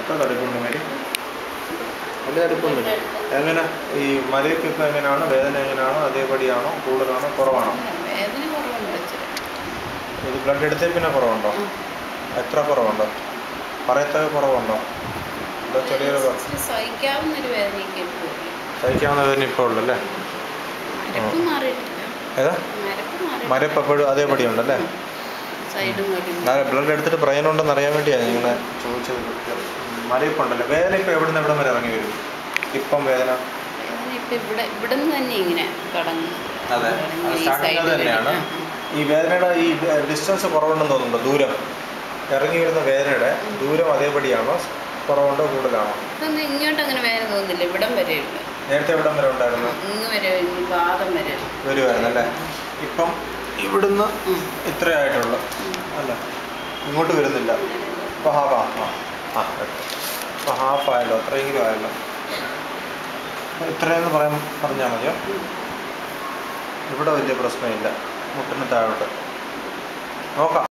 എത്ര തടിപ്പുണ്ട് മേരി വലിയ തടിപ്പൊന്നുമില്ല എങ്ങനെ ഈ മലയ്ക്കൊക്കെ എങ്ങനെയാണ് വേദന എങ്ങനെയാണോ അതേപടിയാണോ കൂടുതലാണോ കുറവാണോ വേദന കുറവുണ്ട് ഇച്ചിരി. ഇത് ബ്ലഡ് എടുത്തേ പിന്നെ കുറവുണ്ടോ ഉം. എത്ര കുറവുണ്ടോ പറയത്തക കുറവുണ്ടോ അതോ ചെറിയൊരു കുറവ്? ഇച്ചിരി സഹിക്കാവുന്നൊരു വേദനയൊക്കെ ഇപ്പോൾ ഉള്ളു. സഹിക്കാവുന്ന വേദന ഇപ്പോൾ ഉള്ളല്ലേ മരപ്പ് മാറിയിട്ടില്ല ഏതാ മരപ്പ് മാറി മരപ്പ് എപ്പോഴും അതേപടി ഉണ്ടല്ലേ സൈഡും വരും ബ്ലഡ് എടുത്തിട്ട് പ്രയോജനമുണ്ടെന്ന് അറിയാൻ വേണ്ടിയാണ് നിങ്ങളെ ചോദിച്ചത് മരയിപ്പുണ്ടല്ലോ വേദന ഇപ്പോൾ എവിടെ നിന്ന് എവിടം വരെ ഇറങ്ങി വരും ഇപ്പം വേദന വേദന ഇപ്പം ഇവിടെ ഇവിടെ നിന്ന് തന്നെ ഇങ്ങനെ തുടങ്ങും അതെ തുടങ്ങി ഈ സ്റ്റാർട്ടിങ് സൈഡിൽ തന്നെയാണ് വരും. ആ, ഈ വേദനയുടെ ഈ ഡിസ്റ്റൻസ് കുറവുണ്ടെന്ന് തോന്നുന്നുണ്ടോ ദൂരം ഇറങ്ങി വരുന്ന വേദനയുടെ ദൂരം അതേപടിയാണോ കുറവുണ്ടോ കൂടുതലാണോ ആ. ഇതൊന്നും ഇങ്ങോട്ട് അങ്ങനെ വേദന തോന്നുന്നില്ല ഇവിടം വരെ ഉണ്ട് നേരത്തെ എവിടം വരെ ഉണ്ടായിരുന്നു ഇങ്ങ് വരെ ഈ പാദം വരെ ഉണ്ട്. വരുമായിരുന്നു അല്ലേ ഇപ്പം ഇവിടുന്ന് ഉം. ഇത്രേ ആയിട്ടുള്ളൂ അല്ല ഇങ്ങോട്ട് വരുന്നില്ല ഇപ്പോൾ ഹാഫ് ആ ആ ഇപ്പോൾ ഹാഫ് ആയല്ലോ അത്രയെങ്കിലും ആയല്ലോ ഇത്രയെന്ന് പറയാൻ പറഞ്ഞാൽ മതിയോ ഉം. ഇവിടെ വലിയ പ്രശ്നമില്ല മുട്ടിന് താഴോട്ട് നോക്കാം